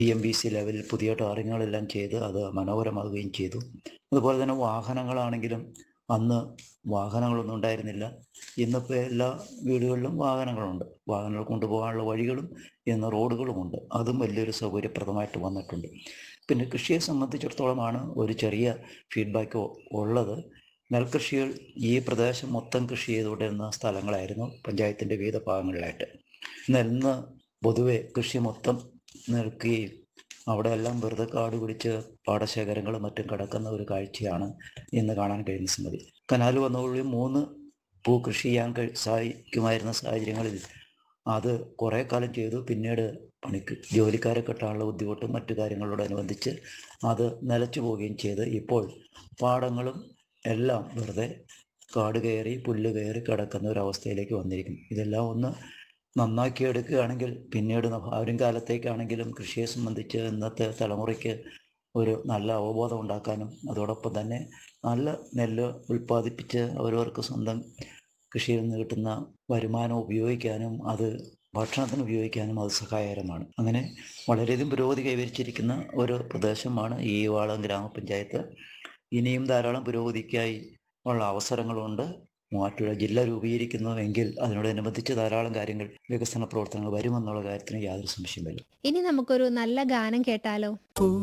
B M B C ലെവലിൽ പുതിയ ടാറിങ്ങുകളെല്ലാം ചെയ്ത് അത് മനോഹരമാകുകയും ചെയ്തു അതുപോലെ തന്നെ വാഹനങ്ങളാണെങ്കിലും അന്ന് വാഹനങ്ങളൊന്നും ഉണ്ടായിരുന്നില്ല ഇന്നിപ്പോൾ എല്ലാ വീടുകളിലും വാഹനങ്ങളുണ്ട് വാഹനങ്ങൾ കൊണ്ടുപോകാനുള്ള വഴികളും ഇന്ന് റോഡുകളുമുണ്ട് അതും വലിയൊരു സൗകര്യപ്രദമായിട്ട് വന്നിട്ടുണ്ട് പിന്നെ കൃഷിയെ സംബന്ധിച്ചിടത്തോളമാണ് ഒരു ചെറിയ ഫീഡ്ബാക്ക് ഉള്ളത് നെൽകൃഷികൾ ഈ പ്രദേശം മൊത്തം കൃഷി ചെയ്തുകൊണ്ടിരുന്ന സ്ഥലങ്ങളായിരുന്നു പഞ്ചായത്തിൻ്റെ വിവിധ ഭാഗങ്ങളിലായിട്ട് എന്നാൽ ഇന്ന് പൊതുവെ കൃഷി മൊത്തം നിൽക്കുകയും അവിടെ എല്ലാം വെറുതെ കാട് പിടിച്ച് പാടശേഖരങ്ങളും മറ്റും കിടക്കുന്ന ഒരു കാഴ്ചയാണ് ഇന്ന് കാണാൻ കഴിയുന്ന സംഗതി കനാൽ വന്നതോടുകൂടി മൂന്ന് പൂ കൃഷി ചെയ്യാൻ കഴി സാധിക്കുമായിരുന്ന സാഹചര്യങ്ങളിൽ അത് കുറേ കാലം ചെയ്തു പിന്നീട് പണിക്ക് ജോലിക്കാരെ കിട്ടാനുള്ള ബുദ്ധിമുട്ടും മറ്റു കാര്യങ്ങളോടനുബന്ധിച്ച് അത് നിലച്ചു പോവുകയും ചെയ്ത് ഇപ്പോൾ പാടങ്ങളും എല്ലാം വെറുതെ കാട് കയറി പുല്ല് കയറി കിടക്കുന്ന ഒരു അവസ്ഥയിലേക്ക് വന്നിരിക്കും ഇതെല്ലാം ഒന്ന് നന്നാക്കി എടുക്കുകയാണെങ്കിൽ പിന്നീട് വരും കാലത്തേക്കാണെങ്കിലും കൃഷിയെ സംബന്ധിച്ച് ഇന്നത്തെ തലമുറയ്ക്ക് ഒരു നല്ല അവബോധം ഉണ്ടാക്കാനും അതോടൊപ്പം തന്നെ നല്ല നെല്ല് ഉൽപ്പാദിപ്പിച്ച് അവരവർക്ക് സ്വന്തം കൃഷിയിൽ നിന്ന് കിട്ടുന്ന വരുമാനം ഉപയോഗിക്കാനും അത് ഭക്ഷണത്തിന് ഉപയോഗിക്കാനും അത് സഹായകരമാണ് അങ്ങനെ വളരെയധികം പുരോഗതി കൈവരിച്ചിരിക്കുന്ന ഒരു പ്രദേശമാണ് ഈ വാളം ഗ്രാമപഞ്ചായത്ത് ഇനിയും ധാരാളം പുരോഗതിക്കായി ഉള്ള അവസരങ്ങളുണ്ട് മൂവാറ്റുപുഴ ജില്ല രൂപീകരിക്കുന്നുവെങ്കിൽ അതിനോടനുബന്ധിച്ച് ധാരാളം കാര്യങ്ങൾ വികസന പ്രവർത്തനങ്ങൾ വരുമെന്നുള്ള കാര്യത്തിന് യാതൊരു സംശയമില്ല ഇനി നമുക്കൊരു നല്ല ഗാനം കേട്ടാലോ